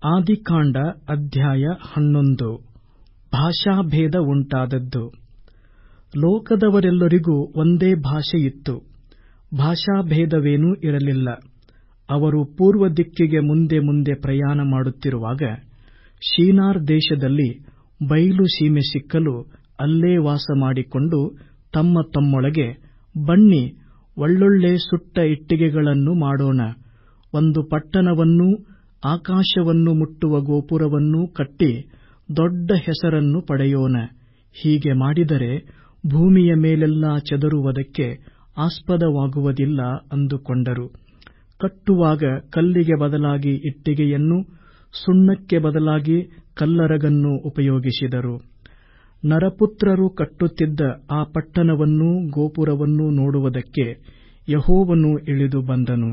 ಆದಿಕಾಂಡ ಅಧ್ಯಾಯ ಹನ್ನೊಂದು ಭಾಷಾಭೇದ ಉಂಟಾದದ್ದು ಲೋಕದವರೆಲ್ಲರಿಗೂ ಒಂದೇ ಭಾಷೆಯಿತ್ತು ಭಾಷಾಭೇದವೇನೂ ಇರಲಿಲ್ಲ ಅವರು ಪೂರ್ವ ದಿಕ್ಕಿಗೆ ಮುಂದೆ ಮುಂದೆ ಪ್ರಯಾಣ ಮಾಡುತ್ತಿರುವಾಗ ಶಿನಾರ್ ದೇಶದಲ್ಲಿ ಬಯಲು ಸೀಮೆ ಸಿಕ್ಕಲು ಅಲ್ಲೇ ವಾಸಮಾಡಿಕೊಂಡು ತಮ್ಮ ತಮ್ಮೊಳಗೆ ಬನ್ನಿ ಒಳ್ಳೊಳ್ಳೆ ಸುಟ್ಟ ಇಟ್ಟಿಗೆಗಳನ್ನು ಮಾಡೋಣ ಒಂದು ಪಟ್ಟಣವನ್ನೂ ಆಕಾಶವನ್ನು ಮುಟ್ಟುವ ಗೋಪುರವನ್ನೂ ಕಟ್ಟಿ ದೊಡ್ಡ ಹೆಸರನ್ನು ಪಡೆಯೋಣ ಹೀಗೆ ಮಾಡಿದರೆ ಭೂಮಿಯ ಮೇಲೆಲ್ಲಾ ಚದರುವುದಕ್ಕೆ ಆಸ್ಪದವಾಗುವುದಿಲ್ಲ ಅಂದುಕೊಂಡರು ಕಟ್ಟುವಾಗ ಕಲ್ಲಿಗೆ ಬದಲಾಗಿ ಇಟ್ಟಿಗೆಯನ್ನೂ ಸುಣ್ಣಕ್ಕೆ ಬದಲಾಗಿ ಕಲ್ಲರಗನ್ನೂ ಉಪಯೋಗಿಸಿದರು ನರಪುತ್ರರು ಕಟ್ಟುತ್ತಿದ್ದ ಆ ಪಟ್ಟಣವನ್ನೂ ಗೋಪುರವನ್ನೂ ನೋಡುವುದಕ್ಕೆ ಯೆಹೋವನು ಇಳಿದು ಬಂದನು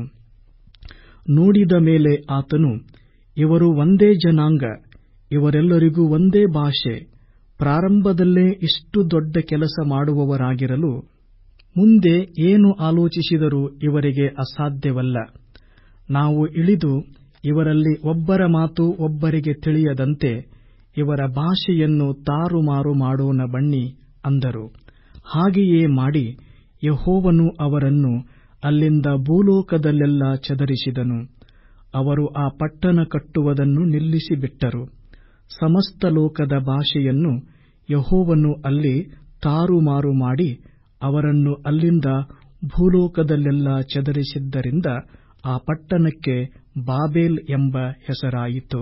ನೋಡಿದ ಮೇಲೆ ಆತನು ಇವರು ಒಂದೇ ಜನಾಂಗ ಇವರೆಲ್ಲರಿಗೂ ಒಂದೇ ಭಾಷೆ ಪ್ರಾರಂಭದಲ್ಲೇ ಇಷ್ಟು ದೊಡ್ಡ ಕೆಲಸ ಮಾಡುವವರಾಗಿರಲು ಮುಂದೆ ಏನು ಆಲೋಚಿಸಿದರೂ ಇವರಿಗೆ ಅಸಾಧ್ಯವಲ್ಲ ನಾವು ಇಳಿದು ಇವರಲ್ಲಿ ಒಬ್ಬರ ಮಾತು ಒಬ್ಬರಿಗೆ ತಿಳಿಯದಂತೆ ಇವರ ಭಾಷೆಯನ್ನು ತಾರುಮಾರು ಮಾಡೋಣ ಬನ್ನಿ ಅಂದರು ಹಾಗೆಯೇ ಮಾಡಿ ಯೆಹೋವನು ಅವರನ್ನು ಅಲ್ಲಿಂದ ಭೂಲೋಕದಲ್ಲೆಲ್ಲಾ ಚದರಿಸಿದನು ಅವರು ಆ ಪಟ್ಟಣ ಕಟ್ಟುವುದನ್ನು ನಿಲ್ಲಿಸಿಬಿಟ್ಟರು ಸಮಸ್ತ ಲೋಕದ ಭಾಷೆಯನ್ನು ಯೆಹೋವನು ಅಲ್ಲಿ ತಾರುಮಾರು ಮಾಡಿ ಅವರನ್ನು ಅಲ್ಲಿಂದ ಭೂಲೋಕದಲ್ಲೆಲ್ಲಾ ಚದರಿಸಿದ್ದರಿಂದ ಆ ಪಟ್ಟಣಕ್ಕೆ ಬಾಬೆಲ್ ಎಂಬ ಹೆಸರಾಯಿತು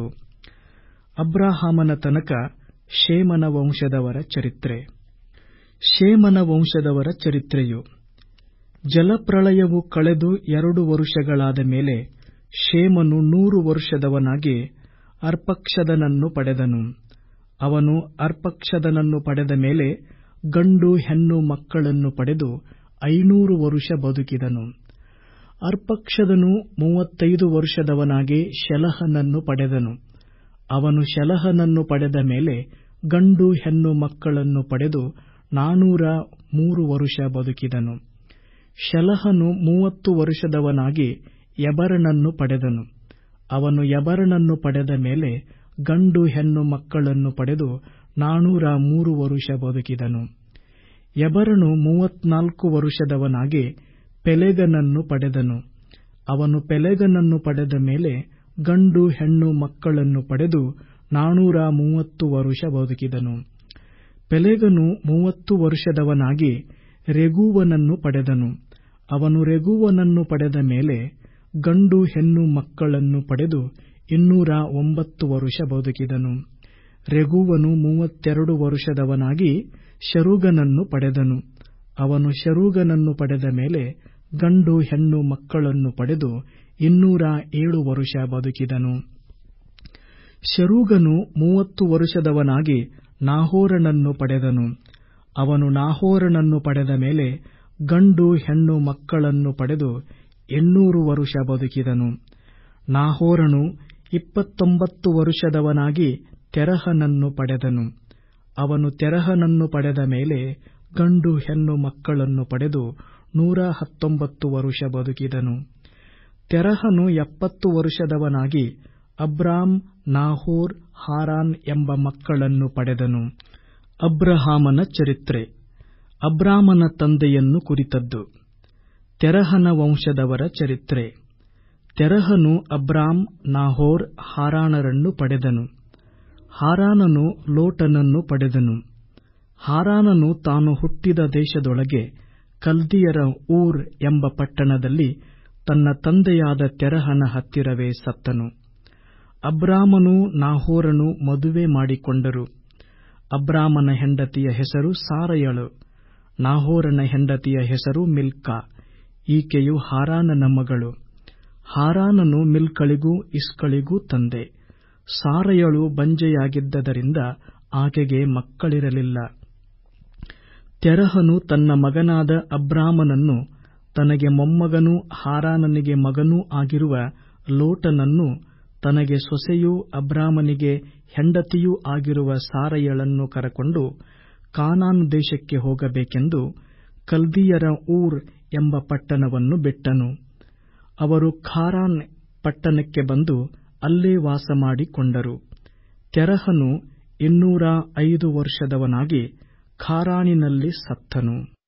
ಅಬ್ರಹಾಮನ ತನಕ ಶೇಮನ ವಂಶದವರ ಚರಿತ್ರೆ ಶೇಮನ ವಂಶದವರ ಚರಿತ್ರೆಯು ಜಲಪ್ರಳಯವು ಕಳೆದು ಎರಡು ವರುಷಗಳಾದ ಮೇಲೆ ಶೇಮನು ನೂರು ವರುಷದವನಾಗಿ ಅರ್ಪಕ್ಷದನನ್ನು ಪಡೆದನು ಅವನು ಅರ್ಪಕ್ಷದನನ್ನು ಪಡೆದ ಮೇಲೆ ಗಂಡು ಹೆಣ್ಣು ಮಕ್ಕಳನ್ನು ಪಡೆದು ಐನೂರು ವರುಷ ಬದುಕಿದನು ಅರ್ಪಕ್ಷದನು ಮೂವತ್ತೈದು ವರುಷದವನಾಗಿ ಶೆಲಹನನ್ನು ಪಡೆದನು ಅವನು ಶೆಲಹನನ್ನು ಪಡೆದ ಮೇಲೆ ಗಂಡು ಹೆಣ್ಣು ಮಕ್ಕಳನ್ನು ಪಡೆದು ನಾನೂರ ಮೂರು ವರುಷ ಬದುಕಿದನು ಶೆಲಹನು ಮೂವತ್ತು ವರುಷದವನಾಗಿ ಎಬರನನ್ನು ಪಡೆದನು ಅವನು ಎಬರನನ್ನು ಪಡೆದ ಮೇಲೆ ಗಂಡು ಹೆಣ್ಣು ಮಕ್ಕಳನ್ನು ಪಡೆದು ನಾನೂರ ಮೂರು ವರುಷ ಬದುಕಿದನು ಎಬರನು ಮೂವತ್ನಾಲ್ಕು ವರುಷದವನಾಗಿ ಪೆಲೆಗನನ್ನು ಪಡೆದನು ಅವನು ಪೆಲೆಗನನ್ನು ಪಡೆದ ಮೇಲೆ ಗಂಡು ಹೆಣ್ಣು ಮಕ್ಕಳನ್ನು ಪಡೆದು ನಾನೂರ ಮೂವತ್ತು ವರುಷ ಬದುಕಿದನು ಪೆಲೆಗನು ಮೂವತ್ತು ವರುಷದವನಾಗಿ ರೆಗೂವನನ್ನು ಪಡೆದನು ಅವನು ರೆಗೂವನನ್ನು ಪಡೆದ ಮೇಲೆ ಗಂಡು ಹೆಣ್ಣು ಮಕ್ಕಳನ್ನು ಪಡೆದು ಇನ್ನೂರ ಒಂಬತ್ತು ವರುಷ ಬದುಕಿದನು ರೆಗೂವನು ಮೂವತ್ತೆರಡು ವರುಷದವನಾಗಿ ಶರುಗನನ್ನು ಪಡೆದನು ಅವನು ಶರುಗನನ್ನು ಪಡೆದ ಮೇಲೆ ಗಂಡು ಹೆಣ್ಣು ಮಕ್ಕಳನ್ನು ಪಡೆದು ಇನ್ನೂರ ಏಳು ವರುಷ ಬದುಕಿದನು ಶರೂಗನು ಮೂವತ್ತು ವರುಷದವನಾಗಿ ನಾಹೋರನನ್ನು ಪಡೆದನು ಅವನು ನಾಹೋರನನ್ನು ಪಡೆದ ಮೇಲೆ ಗಂಡು ಹೆಣ್ಣು ಮಕ್ಕಳನ್ನು ಪಡೆದು ಎನ್ನೂರು ವರುಷ ಬದುಕಿದನು ನಾಹೋರನು ಇಪ್ಪತ್ತೊಂಬತ್ತು ವರುಷದವನಾಗಿ ತೆರಹನನ್ನು ಪಡೆದನು ಅವನು ತೆರಹನನ್ನು ಪಡೆದ ಮೇಲೆ ಗಂಡು ಹೆಣ್ಣು ಮಕ್ಕಳನ್ನು ಪಡೆದು ನೂರ ಹತ್ತೊಂಬತ್ತು ವರುಷ ಬದುಕಿದನು ತೆರಹನು ಎಪ್ಪತ್ತು ವರುಷದವನಾಗಿ ಅಬ್ರಾಮ್ ನಾಹೋರ್ ಹಾರಾನ್ ಎಂಬ ಮಕ್ಕಳನ್ನು ಪಡೆದನು ಅಬ್ರಹಾಮನ ಚರಿತ್ರೆ ಅಬ್ರಾಮನ ತಂದೆಯನ್ನು ಕುರಿತದ್ದು ತೆರಹನ ವಂಶದವರ ಚರಿತ್ರೆ ತೆರಹನು ಅಬ್ರಾಮ್ ನಾಹೋರ್ ಹಾರಾನರನ್ನು ಪಡೆದನು ಹಾರಾನನು ಲೋಟನನ್ನು ಪಡೆದನು ಹಾರಾನನು ತಾನು ಹುಟ್ಟಿದ ದೇಶದೊಳಗೆ ಕಲ್ದಿಯರ ಊರ್ ಎಂಬ ಪಟ್ಟಣದಲ್ಲಿ ತನ್ನ ತಂದೆಯಾದ ತೆರಹನ ಹತ್ತಿರವೇ ಸತ್ತನು ಅಬ್ರಾಮನೂ ನಾಹೋರನು ಮದುವೆ ಮಾಡಿಕೊಂಡರು ಅಬ್ರಾಮನ ಹೆಂಡತಿಯ ಹೆಸರು ಸಾರಯಳು ನಾಹೋರನ ಹೆಂಡತಿಯ ಹೆಸರು ಮಿಲ್ಕಾ ಈಕೆಯು ಹಾರಾನನ ಮಗಳು ಹಾರಾನನು ಮಿಲ್ಕಳಿಗೂ ಇಸ್ಕಳಿಗೂ ತಂದೆ ಸಾರಯಳು ಬಂಜೆಯಾಗಿದ್ದರಿಂದ ಆಕೆಗೆ ಮಕ್ಕಳಿರಲಿಲ್ಲ ತೆರಹನು ತನ್ನ ಮಗನಾದ ಅಬ್ರಾಮನನ್ನು ತನಗೆ ಮೊಮ್ಮಗನೂ ಹಾರಾನನಿಗೆ ಮಗನೂ ಆಗಿರುವ ಲೋಟನನ್ನು ತನಗೆ ಸೊಸೆಯೂ ಅಬ್ರಾಮನಿಗೆ ಹೆಂಡತಿಯೂ ಆಗಿರುವ ಸಾರಯಳನ್ನು ಕರಕೊಂಡು ಕಾನಾನ್ ದೇಶಕ್ಕೆ ಹೋಗಬೇಕೆಂದು ಕಲ್ದೀಯರ ಊರ್ ಎಂಬ ಪಟ್ಟಣವನ್ನು ಬಿಟ್ಟನು ಅವರು ಖಾರಾನ್ ಪಟ್ಟಣಕ್ಕೆ ಬಂದು ಅಲ್ಲೇ ವಾಸಮಾಡಿಕೊಂಡರು ತೆರಹನು ಇನ್ನೂರ ಐದು ವರ್ಷದವನಾಗಿ ಖಾರಾನಿನಲ್ಲಿ ಸತ್ತನು